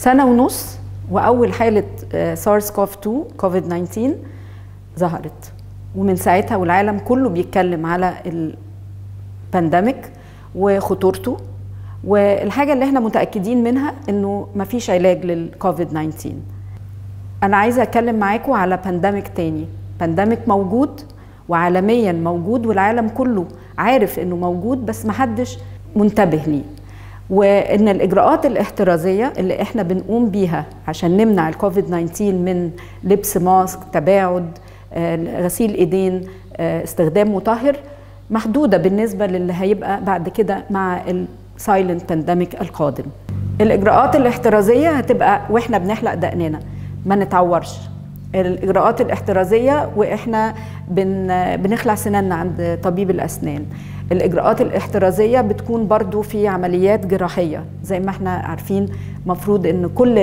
سنه ونص واول حاله سارس كوف 2 كوفيد 19 ظهرت ومن ساعتها والعالم كله بيتكلم على البانديميك وخطورته والحاجه اللي احنا متاكدين منها انه مفيش علاج للكوفيد 19 انا عايزه اتكلم معاكم على بانديميك تاني بانديميك موجود وعالميا موجود والعالم كله عارف انه موجود بس محدش منتبه ليه وان الاجراءات الاحترازيه اللي احنا بنقوم بيها عشان نمنع الكوفيد 19 من لبس ماسك تباعد غسيل ايدين استخدام مطهر محدوده بالنسبه للي هيبقى بعد كده مع السايلنت بانديميك القادم الاجراءات الاحترازيه هتبقى واحنا بنحلق دقننا ما نتعورش الاجراءات الاحترازيه واحنا بن بنخلع سناننا عند طبيب الاسنان الاجراءات الاحترازيه بتكون برضو في عمليات جراحيه زي ما احنا عارفين مفروض ان كل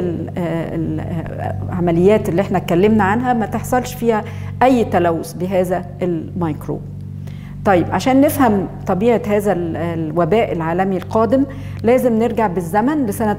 العمليات اللي احنا اتكلمنا عنها ما تحصلش فيها اي تلوث بهذا الميكروب طيب عشان نفهم طبيعه هذا الوباء العالمي القادم لازم نرجع بالزمن لسنه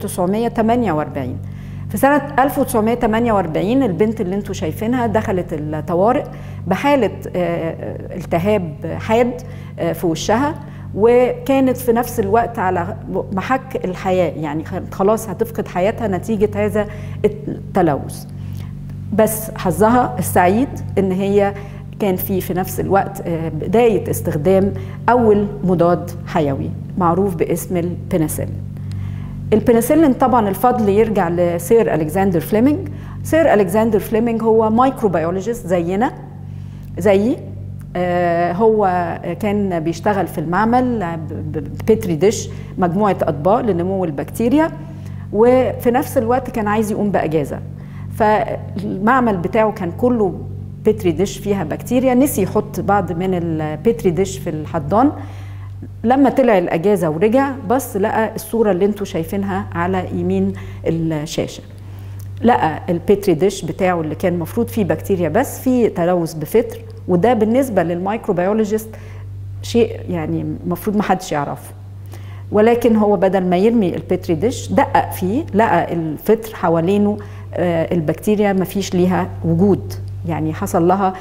1948 في سنة 1948 البنت اللي انتم شايفينها دخلت الطوارئ بحالة التهاب حاد في وشها وكانت في نفس الوقت على محك الحياة يعني خلاص هتفقد حياتها نتيجة هذا التلوث بس حظها السعيد ان هي كان في في نفس الوقت بداية استخدام أول مضاد حيوي معروف باسم البنسلين البنسلين طبعا الفضل يرجع لسير الكسندر فليمنج سير الكسندر فليمنج هو مايكروبيولوجيست زينا زيي آه هو كان بيشتغل في المعمل بيتري ديش مجموعه اطباق لنمو البكتيريا وفي نفس الوقت كان عايز يقوم باجازه فالمعمل بتاعه كان كله بيتري ديش فيها بكتيريا نسي يحط بعض من البيتري ديش في الحضان لما طلع الاجازه ورجع بص لقى الصوره اللي انتم شايفينها على يمين الشاشه لقى البيتري ديش بتاعه اللي كان المفروض فيه بكتيريا بس فيه تلوث بفطر وده بالنسبه للمايكروبيولوجيست شيء يعني المفروض ما حدش يعرفه ولكن هو بدل ما يرمي البيتري ديش دقق فيه لقى الفطر حوالينه البكتيريا ما فيش ليها وجود يعني حصل لها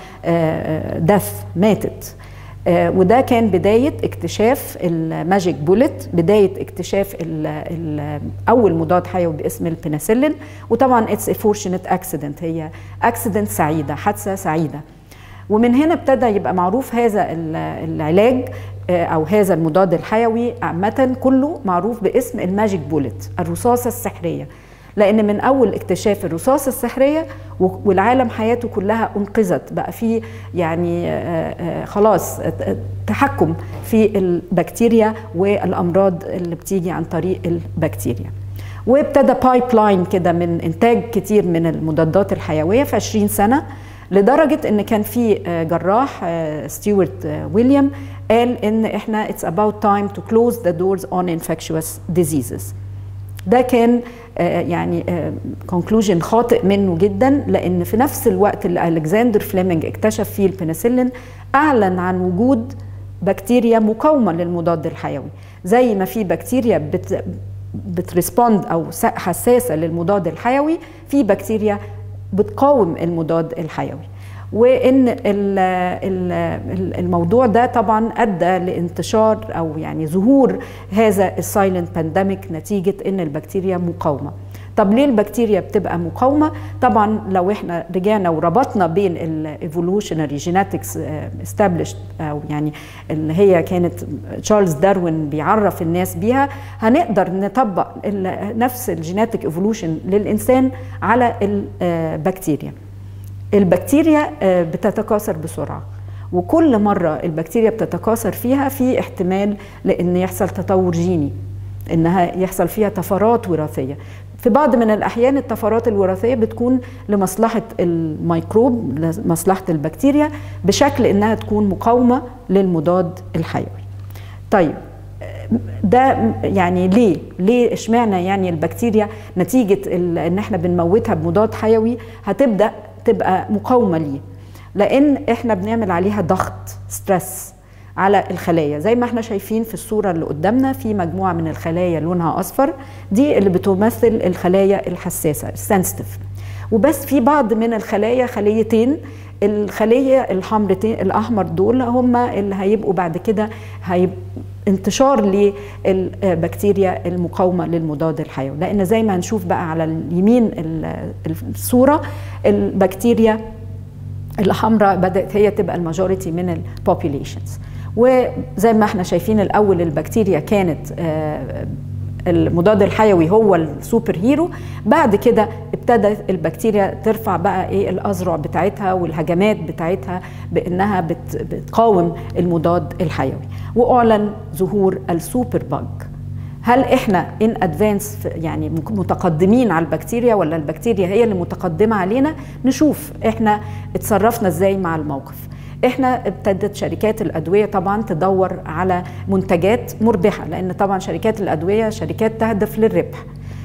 دث ماتت وده كان بداية اكتشاف الماجيك بولت بداية اكتشاف ال ال أول مضاد حيوي باسم البنسلين وطبعا اتس فورشنت اكسيدنت هي اكسيدنت سعيدة حادثة سعيدة ومن هنا ابتدى يبقى معروف هذا العلاج أو هذا المضاد الحيوي عامة كله معروف باسم الماجيك بولت الرصاصة السحرية لان من اول اكتشاف الرصاص السحريه والعالم حياته كلها انقذت بقى في يعني خلاص تحكم في البكتيريا والامراض اللي بتيجي عن طريق البكتيريا وابتدى بايب لاين كده من انتاج كتير من المضادات الحيويه في 20 سنه لدرجه ان كان في جراح ستيوارت ويليام قال ان احنا it's about time to close the doors on infectious diseases ده كان يعني كونكلوجن خاطئ منه جدا لان في نفس الوقت اللي الكسندر فليمنج اكتشف فيه البنسلين اعلن عن وجود بكتيريا مقاومه للمضاد الحيوي زي ما في بكتيريا بت بتريسبوند او حساسه للمضاد الحيوي في بكتيريا بتقاوم المضاد الحيوي وان الموضوع ده طبعا ادى لانتشار او يعني ظهور هذا السايلنت بانديميك نتيجه ان البكتيريا مقاومه طب ليه البكتيريا بتبقى مقاومه طبعا لو احنا رجعنا وربطنا بين الايفولوشنري جيناتكس استابليشد او يعني اللي هي كانت تشارلز داروين بيعرف الناس بيها هنقدر نطبق نفس الجيناتيك ايفولوشن للانسان على البكتيريا البكتيريا بتتكاثر بسرعه وكل مره البكتيريا بتتكاثر فيها في احتمال لان يحصل تطور جيني انها يحصل فيها طفرات وراثيه في بعض من الاحيان الطفرات الوراثيه بتكون لمصلحه الميكروب لمصلحه البكتيريا بشكل انها تكون مقاومه للمضاد الحيوي طيب ده يعني ليه ليه اشمعنى يعني البكتيريا نتيجه ان احنا بنموتها بمضاد حيوي هتبدا تبقى مقاومه ليه لان احنا بنعمل عليها ضغط ستريس على الخلايا زي ما احنا شايفين في الصورة اللي قدامنا في مجموعة من الخلايا لونها أصفر دي اللي بتمثل الخلايا الحساسة السنسيتيف وبس في بعض من الخلايا خليتين الخلية الحمرتين الأحمر دول هم اللي هيبقوا بعد كده هيبقوا انتشار للبكتيريا المقاومه للمضاد الحيوي لان زي ما هنشوف بقى على اليمين الصوره البكتيريا الحمراء بدات هي تبقى الماجوريتي من البوبيليشنز وزي ما احنا شايفين الاول البكتيريا كانت المضاد الحيوي هو السوبر هيرو بعد كده ابتدت البكتيريا ترفع بقى ايه الاذرع بتاعتها والهجمات بتاعتها بانها بت بتقاوم المضاد الحيوي واعلن ظهور السوبر باج هل احنا ان ادفانس يعني متقدمين على البكتيريا ولا البكتيريا هي اللي متقدمه علينا نشوف احنا اتصرفنا ازاي مع الموقف احنا ابتدت شركات الادويه طبعا تدور على منتجات مربحه لان طبعا شركات الادويه شركات تهدف للربح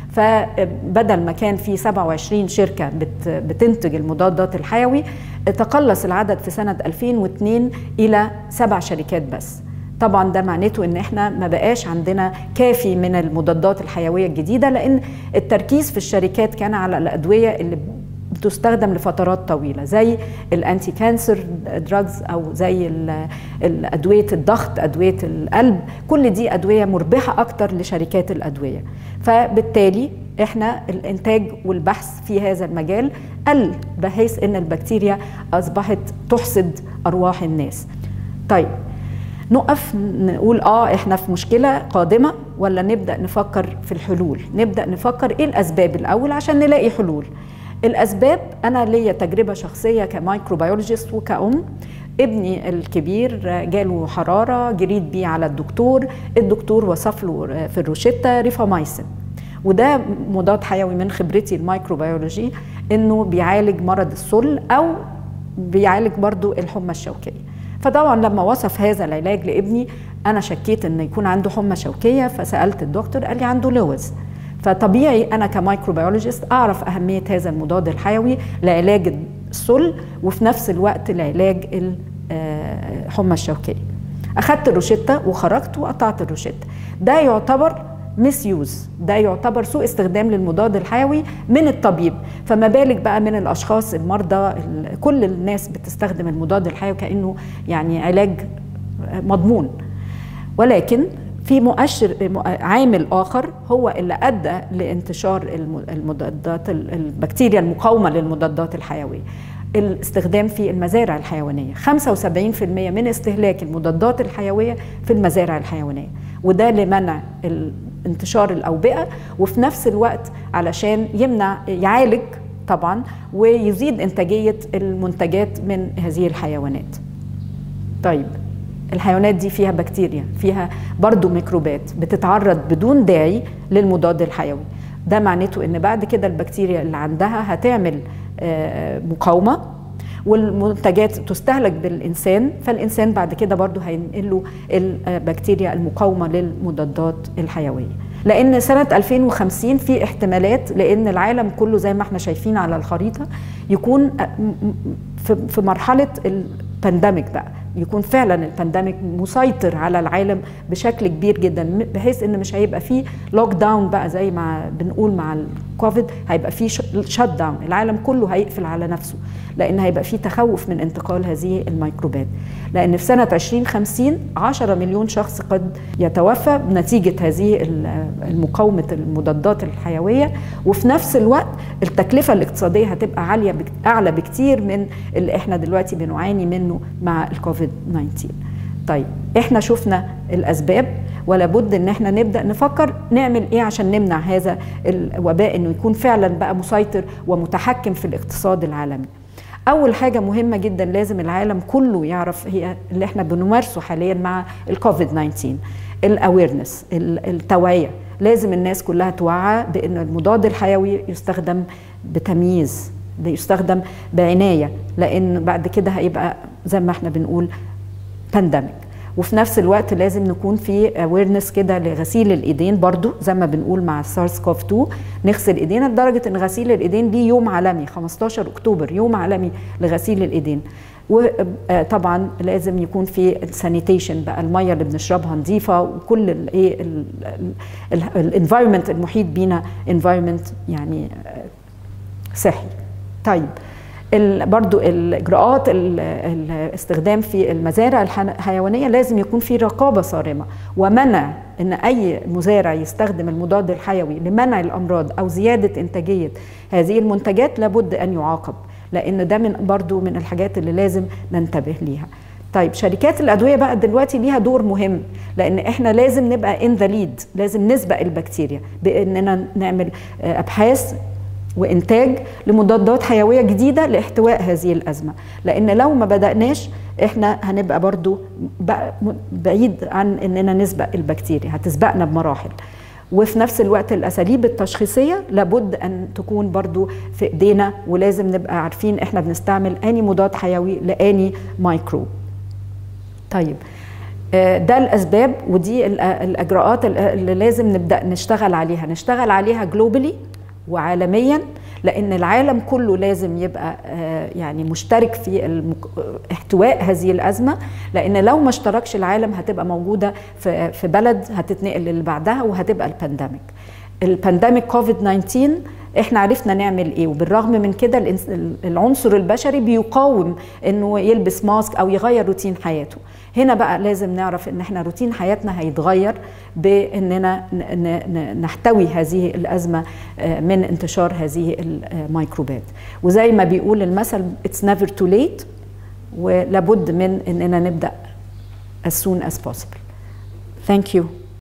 فبدل ما كان في 27 شركة بتنتج المضادات الحيوي تقلص العدد في سنة 2002 إلى سبع شركات بس طبعا ده معناته ان احنا ما بقاش عندنا كافي من المضادات الحيويه الجديده لان التركيز في الشركات كان على الادويه اللي بتستخدم لفترات طويله زي الانتي كانسر دراجز او زي ادويه الضغط ادويه القلب كل دي ادويه مربحه اكتر لشركات الادويه فبالتالي احنا الانتاج والبحث في هذا المجال قل بحيث ان البكتيريا اصبحت تحصد ارواح الناس طيب نقف نقول اه احنا في مشكله قادمه ولا نبدا نفكر في الحلول نبدا نفكر ايه الاسباب الاول عشان نلاقي حلول الاسباب انا ليا تجربه شخصيه كمايكروبيولوجيست وكأم ابني الكبير جاله حراره جريت بيه على الدكتور الدكتور وصف له في الروشته ريفامايسين وده مضاد حيوي من خبرتي الميكروبيولوجي انه بيعالج مرض السل او بيعالج برضو الحمى الشوكيه فطبعا لما وصف هذا العلاج لابني انا شكيت ان يكون عنده حمى شوكيه فسالت الدكتور قال لي عنده لوز فطبيعي انا كمايكروبيولوجيست اعرف اهميه هذا المضاد الحيوي لعلاج السل وفي نفس الوقت لعلاج الحمى الشوكيه اخذت الروشته وخرجت وقطعت الروشته ده يعتبر مس يوز ده يعتبر سوء استخدام للمضاد الحيوي من الطبيب فما بالك بقى من الاشخاص المرضى كل الناس بتستخدم المضاد الحيوي كانه يعني علاج مضمون ولكن في مؤشر عامل اخر هو اللي ادى لانتشار المضادات البكتيريا المقاومه للمضادات الحيويه الاستخدام في المزارع الحيوانيه 75% من استهلاك المضادات الحيويه في المزارع الحيوانيه وده لمنع انتشار الاوبئه وفي نفس الوقت علشان يمنع يعالج طبعا ويزيد انتاجيه المنتجات من هذه الحيوانات طيب الحيوانات دي فيها بكتيريا فيها برضو ميكروبات بتتعرض بدون داعي للمضاد الحيوي ده معناته ان بعد كده البكتيريا اللي عندها هتعمل مقاومه والمنتجات تستهلك بالانسان فالانسان بعد كده برضو هينقل له البكتيريا المقاومه للمضادات الحيويه لان سنه 2050 في احتمالات لان العالم كله زي ما احنا شايفين على الخريطه يكون في مرحله البانديميك بقى يكون فعلا البانديميك مسيطر على العالم بشكل كبير جدا بحيث ان مش هيبقى فيه لوك داون بقى زي ما بنقول مع الكوفيد هيبقى فيه شت داون العالم كله هيقفل على نفسه لان هيبقى فيه تخوف من انتقال هذه الميكروبات لان في سنه 2050 10 مليون شخص قد يتوفى نتيجه هذه المقاومه المضادات الحيويه وفي نفس الوقت التكلفه الاقتصاديه هتبقى عاليه بك اعلى بكتير من اللي احنا دلوقتي بنعاني منه مع الكوفيد 19 طيب احنا شفنا الاسباب ولا بد ان احنا نبدا نفكر نعمل ايه عشان نمنع هذا الوباء انه يكون فعلا بقى مسيطر ومتحكم في الاقتصاد العالمي اول حاجه مهمه جدا لازم العالم كله يعرف هي اللي احنا بنمارسه حاليا مع الكوفيد 19 الاويرنس التوعيه لازم الناس كلها توعى بان المضاد الحيوي يستخدم بتمييز يستخدم بعنايه لان بعد كده هيبقى زي ما احنا بنقول بانديميك وفي نفس الوقت لازم نكون في اويرنس كده لغسيل الايدين برضو زي ما بنقول مع السارس كوف 2 نغسل ايدينا لدرجه ان غسيل الايدين ليه يوم عالمي 15 اكتوبر يوم عالمي لغسيل الايدين وطبعا لازم يكون في سانيتيشن بقى الميه اللي بنشربها نظيفه وكل الايه الانفايرمنت المحيط بينا انفايرمنت يعني صحي طيب برضو الاجراءات الاستخدام في المزارع الحيوانيه لازم يكون في رقابه صارمه ومنع ان اي مزارع يستخدم المضاد الحيوي لمنع الامراض او زياده انتاجيه هذه المنتجات لابد ان يعاقب لان ده من برضو من الحاجات اللي لازم ننتبه ليها طيب شركات الادويه بقى دلوقتي ليها دور مهم لان احنا لازم نبقى ان ذا ليد لازم نسبق البكتيريا باننا نعمل ابحاث وانتاج لمضادات حيويه جديده لاحتواء هذه الازمه لان لو ما بداناش احنا هنبقى برضو بعيد عن اننا نسبق البكتيريا هتسبقنا بمراحل وفي نفس الوقت الاساليب التشخيصيه لابد ان تكون برضو في ايدينا ولازم نبقى عارفين احنا بنستعمل اني مضاد حيوي لاني مايكرو طيب ده الاسباب ودي الاجراءات اللي لازم نبدا نشتغل عليها نشتغل عليها جلوبالي وعالميا لان العالم كله لازم يبقى يعني مشترك في احتواء هذه الازمه لان لو ما اشتركش العالم هتبقى موجوده في بلد هتتنقل اللي بعدها وهتبقى البانديميك البانديميك كوفيد 19 احنا عرفنا نعمل ايه وبالرغم من كده العنصر البشري بيقاوم انه يلبس ماسك او يغير روتين حياته هنا بقى لازم نعرف ان احنا روتين حياتنا هيتغير باننا نحتوي هذه الازمه من انتشار هذه الميكروبات وزي ما بيقول المثل اتس نيفر تو ليت ولابد من اننا نبدا as soon as possible. Thank you.